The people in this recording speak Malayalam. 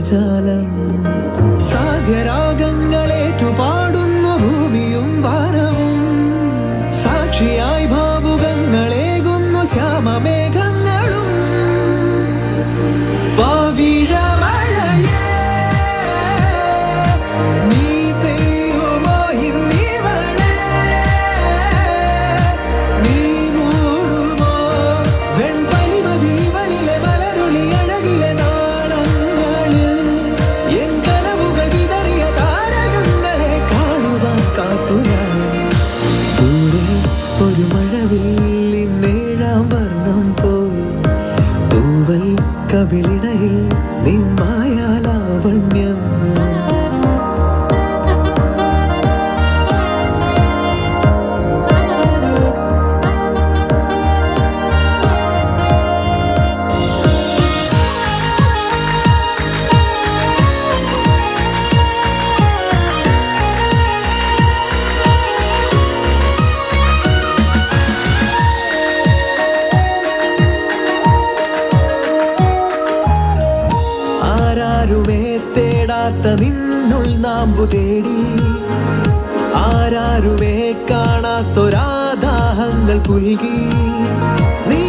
വാചാലം സാധ്യരാഗങ്ങളേറ്റു പാടുന്നു ഭൂമിയും വാനവും സാക്ഷിയായി ഭാവുകങ്ങളേകുന്നു ശ്യാമമേഘങ്ങളും പവിഴമഴയേ, നീ പെയ്യുമോ ഇന്നിവളെ? നീ മൂടുമോ വെൺപനിമതിവളിലെ മലരുളി അഴകിലെ നാളങ്ങളിൽ എൻ കനവുകൾ വിതറിയ താരകങ്ങളെ കാണുവാൻ കാത്തുരാൻ ദൂരെ ഒരു മഴവില്ലിൻ നേഴാം വർണ്ണം പോൽ തൂവൽ കവിളിണയിൽ നിമ്മായാലാവണ്യം ആരാരുമേ തേടാത്ത നിന്നുൾ നാമ്പു തേടി ആരാരുമേ കാണാത്തൊരാദാഹങ്ങൾ പുൽകി നീ